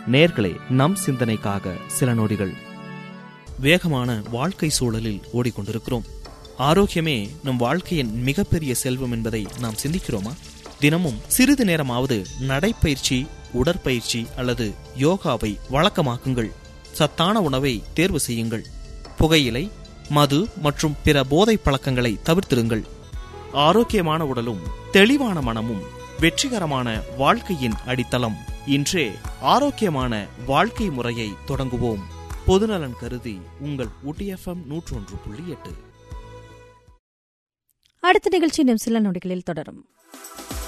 நேர்களே நம் சிந்தனைக்காக சில நொடிகள் வேகமான வாழ்க்கை சூழலில் ஓடிக்கொண்டிருக்கிறோம் ஆரோக்கியமே நம் வாழ்க்கையின் மிகப்பெரிய செல்வம் என்பதை நாம் சிந்திக்கிறோமா தினமும் சிறிது நேரமாவது நடைப்பயிற்சி உடற்பயிற்சி அல்லது யோகாவை வழக்கமாக்குங்கள் சத்தான உணவை தேர்வு செய்யுங்கள் புகையிலை மது மற்றும் பிற போதை பழக்கங்களை தவிர்த்திருங்கள் ஆரோக்கியமான உடலும் தெளிவான மனமும் வெற்றிகரமான வாழ்க்கையின் அடித்தளம் இன்றே ஆரோக்கியமான வாழ்க்கை முறையை தொடங்குவோம் பொதுநலன் கருதி உங்கள் ஊட்டிஎஃப்எம் நூற்றொன்று புள்ளி எட்டு அடுத்த நிகழ்ச்சி இன்னும் சில நொடிகளில் தொடரும்